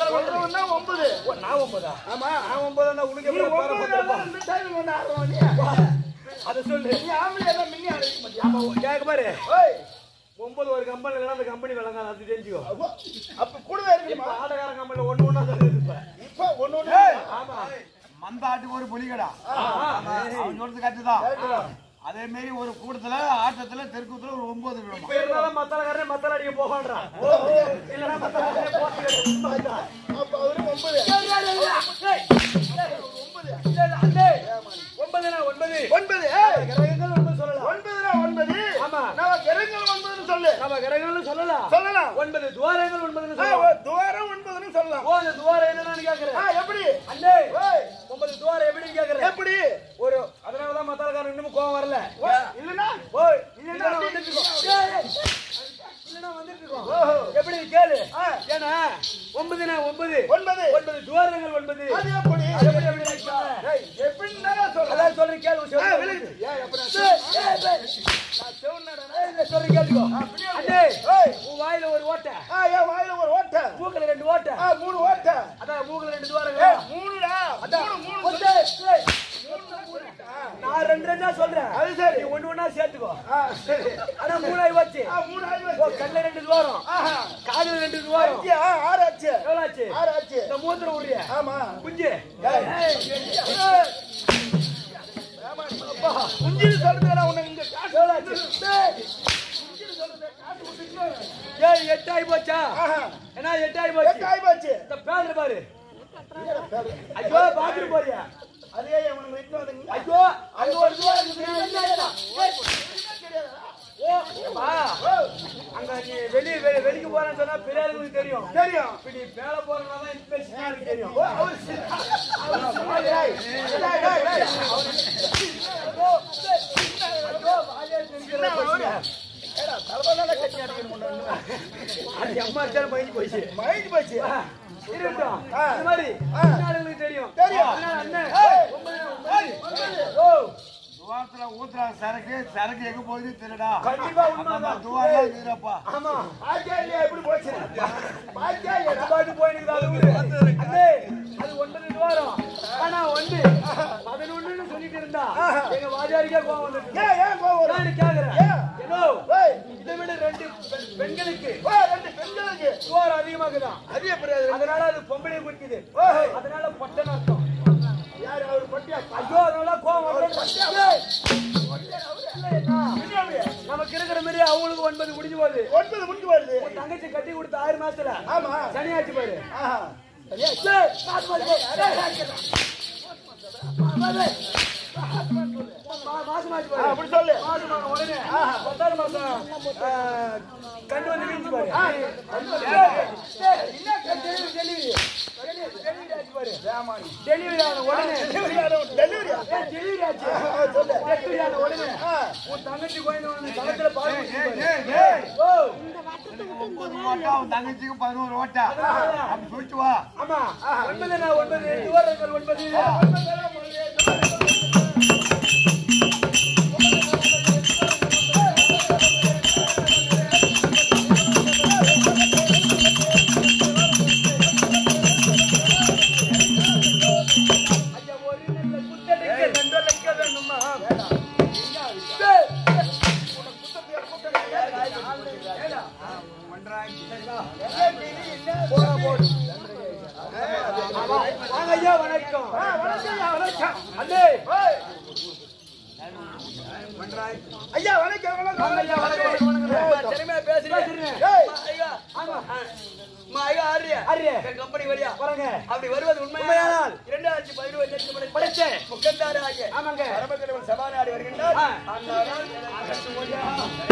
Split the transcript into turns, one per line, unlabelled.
சொல்றவன் தான் ஒன்பது
ஓ, நான் ஒன்பதா
ஆமா
நான் ஒன்பதா உனக்கு
நீ
எப்படி பாரு
ஒன்பது
பத்திரப்பா.
நாள் இந்த டைம் வந்து ஆடுறவன் நீ.
அதை சொல்லு
நீ ஆம்பளை எல்லாம் மின்னி அடிக்க மாட்டியா?
ஆமா கேட்க பாரு
ஓய்,
ஒன்பது ஒரு கம்பெனி இல்லைன்னா அந்த கம்பெனி விளங்காது அது தெரிஞ்சுக்கோ
அப்போ, அப்ப கூடவே
இப்ப
இருக்குமா?
ஆட்டக்கார கம்பெனில ஒண்ணு ஒண்ணா தான் இருக்கு இப்ப.
இப்ப ஒண்ணு ஒண்ணு
ஆமா
மந்தாட்டுக்கு ஒரு புலிகடா
ஆமா.
அவன் சொல்றது கட்டுதான்
கேட்டுதான்.
அதே மாதிரி ஒரு கூட்டத்துல ஆட்டத்துல தெற்குத்துல ஒரு ஒன்பது விடுமா
இப்ப இருந்தாலும் மத்தாலக்காரனே மத்தால அடிக்க போகான்றான் இல்லைன்னா மத்தாலக்காரனே போட்டுக்கிட்டு உண்மைதான்.
அப்ப அவரு ஒன்பது
ஒன்பதுனா ஒன்பது
ஒன்பது ஏய்,
கிரகங்கள் ஒன்பது சொல்லலாம்
ஒன்பதுனா ஒன்பது
ஆமா.
நம்ம கிரகங்கள் ஒன்பதுன்னு சொல்லு
நம்ம கிரகங்கள்னு சொல்லலாம்
சொல்லலாம்
ஒன்பது துவாரங்கள் ஒன்பதுன்னு
ஆ,
சொல்லலாம்
ஓ, துவாரம் ஒன்பதுன்னு சொல்லலாம்
ஓ அந்த துவாரம் என்னன்னு கேக்குறேன்
ஆ, எப்படி
அண்ணே
ஓய்,
ஒன்பது துவாரம் எப்படின்னு கேக்குறேன்
எப்படி
ஒரு அதனாலதான் மத்தாலக்காரன் இன்னும் கோவம் வரல
ஓ, இல்லைன்னா
ஓய்
இல்லைன்னா
இல்லைன்னா
அப்படி-
வந்துட்டு இருக்கோம் ஏய், ஏய். இல்லைன்னா வந்துட்டு இருக்கோம்
ஓஹோ.
எப்படி கேளு
ஆ.
ஏன்னா ஒன்பதுனா ஒன்பது
ஒன்பது
ஒன்பது துவாரங்கள் ஒன்பது
அது எப்படி
அது எப்படி எப்படி வைப்பாங்க?
ஏய், எப்படின்னு சொல்றேன்
அதான் சொல்றேன் கேளு ஒரு
ஆ,
செவன்
விலகு. ஏய், எப்படி
ஏய், ஏய், ஏய்.
நான் செவனடா.
ஏய், இந்த சொல்றேன் கேளுக்கோ
பின்னாடி.
அண்ணே
ஏய்.
உன் வாயில ஒரு ஓட்டை
ஆ, என் வாயில ஒரு ஓட்டை
மூக்குல ரெண்டு ஓட்டை
ஆ, மூணு ஓட்டை
அதான் மூக்குல ரெண்டு
ஏய்,
துவாரங்கள்
மூணுடா
அதான்
மூணு மூணு
ஒத்தே, ஏய்.
ஆ,
நான் ரெண்டு ரெண்டா சொல்றேன்
அது சரி.
நீ ஒண்ணு ஒண்ணா சேர்த்துக்கோ
ஆ, சரி
ஆனா மூணாயி வச்சு
ஆ, மூணு ஆகி
ஓ
வச்சு.
கண்ணுல ரெண்டு துவாரம்
ஆஹா.
காதுல ரெண்டு துவாரம்
அஞ்சு, ஆ, ஆறு ஆச்சு
எவ்வளவு ஆச்சு
ஆறு ஆச்சு
இந்த மூத்திரம் விடுறிய
ஆமா
குஞ்சு
ஏய்.
ஏய்.
ஏய். ஆமா, அப்பா, குஞ்சுன்னு சொல்றதுடா, உன்னை இங்க காசு
எவ்வளவு ஆச்சு ஏய்.
குஞ்சுன்னு சொல்றதை காசு விட்டுக்கணும்.
ஏய் எட்டு ஆயி போச்சா
ஆஹா.
என்ன எட்டு ஆயி போச்சு
எட்டு ஆகி போச்சு.
இந்த பேரு பாரு
என்னடா பேரு?
ஐயோ பாத்துட்டு போறியா
அதே இவனுக்கு வெட்டினு வந்தீங்க.
ஐயோ அங்க ஒரு துவாரம் இருக்குது. என்ன இதுடா? ஏய். ஓ அம்மா.
ஓ,
அங்க நீ வெளிய வெளி- வெளிக்கு போறேன்னு சொன்னா பெரியாருக்கு தெரியும்
தெரியும்
இப்ப நீ மேல போறதுனால தான் இன்ஸ்பெக்ஷன் எனக்கு தெரியும்
ஓ, அவரு சி- அவரு சி- டேய், டேய், டேய், டேய். சின்ன அவரு. ஏடா, தலைமையில கட்டி அடிக்கணும் உன்னை இன்னும்.
அது அம்மா அச்சாலும் பயந்து போச்சு
மயங்கி போச்சு.
இருக்கட்டும்
ஆ.
இந்த மாதிரி
ஆ.
பின்னாடிகளுக்கு தெரியும்
தெரியும்.
அண்ணா, அண்ணன்.
ஏய்.
ஒன்பது, ஒன்பது. ஓ
துவாரத்துல ஊத்துறா சரக்கு சரக்கு எங்க போகுது திருடா
கண்டிப்பா உண்மைதான்.
துவாரம் இருக்குதுப்பா
ஆமா
பாத்தியா இல்லையா, எப்படி போச்சு? பாத்தியா இல்லையா?
அது பாட்டு போயினுக்குது அது விடு. அண்ணே, அது ஒன்பது துவாரம். ஆனா ஒன்று பதினொன்னுன்னு சொல்லிட்டு இருந்தா எங்க வாஜாரிக்கே கோவம் வந்துட்டு
ஏன், ஏன் கோவம் வரும்?
நான் கேக்குறேன்
ஏன்?
ஏனோ
ஏய்,
இதை விட ரெண்டு பெண்- பெண்களுக்கு
ஓ, ரெண்டு பெண்களுக்கு.
துவாரம் அதிகமாக்குதான்
அது எப்படி அது?
அதனால அது பொம்பளையை குறிக்குது
ஓஹோ.
அதனால பொட்டன் அர்த்தம்
யாரு அவரு பட்டியா?
ஐயோ அதனால கோவம் வருது. ஏய், இல்லையா?
பின்னாடியே.
நமக்கு இருக்கிற மாதிரி அவங்களுக்கு ஒன்பது முடிஞ்சு போகுது
ஒன்பது முடிஞ்சு வருது.
உன் தங்கச்சி கட்டி கொடுத்த ஆறு மாசத்துல
ஆமா.
சனியாச்சு பாரு
ஆஹா.
ஏய், ஏய், காசு பாரு, ஏய், ஏய், மா- மாசமாச்சு
ஆ,
பாரு
அப்படி சொல்லு.
மாசமான உடனே
ஆஹா.
பத்தாவது மாசம் ஆ, கண்டு வந்து வீழ்ச்சி பாரு
ஆ.
ஏய், ஏய், என்ன டெலிவரி டெலிவரி டெலிவரி ஆச்சு பாரு
ஏமாளி.
டெலிவரி ஆன உடனே
டெலிவரி ஆனவன் டெலிவரியா?
ஏய், டெலிவரி ஆச்சு
ஆ, சொல்லு.
டெலிவரி ஆன உடனே
ஆ.
உன் தங்கச்சி குழந்தை வந்து களத்துல பால் குடிச்சு பாரு.
ஏய், ஏய்,
ஓ
ஒன்பது ஓட்டா அவன் தங்கச்சிக்கு பதினோரு ஓட்டா அப்படி சொல்லிட்டு வா
ஆமா ஒன்பது நான் ஒன்பது துவரங்கள் ஒன்பது ஐயா, ஒரு நல்ல குத்தடிக்கு ரெண்டு லட்ச வேணுமா? டேய், போடா, போடு. ஆமா. வாங்க ஐயா, வணக்கம்
ஆ, வணக்கம் ஐயா, வணக்கம்.
அண்ணே
ஏய். ஐயா வணக்கம் வணக்கம்
வாங்க ஐயா, வணக்கம், வணக்கம், வணக்கம்.
வணக்கம்.
திறமையா பேசுறீங்க.
ஏய்,
ஆமா.
ஆரியா
ஆரியா.
கம்பெனி வழியா
வரங்க.
அப்படி வருவது
உண்மையானால்
உண்மையானால் இரண்டாயிரத்தி பதினோரு லட்சம் படைத்த
படைச்சேன்.
முக்கந்தார ஆகிய
ஆமாங்க.
பரமக்கடவுள் சபாநாடு வருகின்றார்
ஆ.
அந்த நாள் எனக்கு அகற்று மொழியா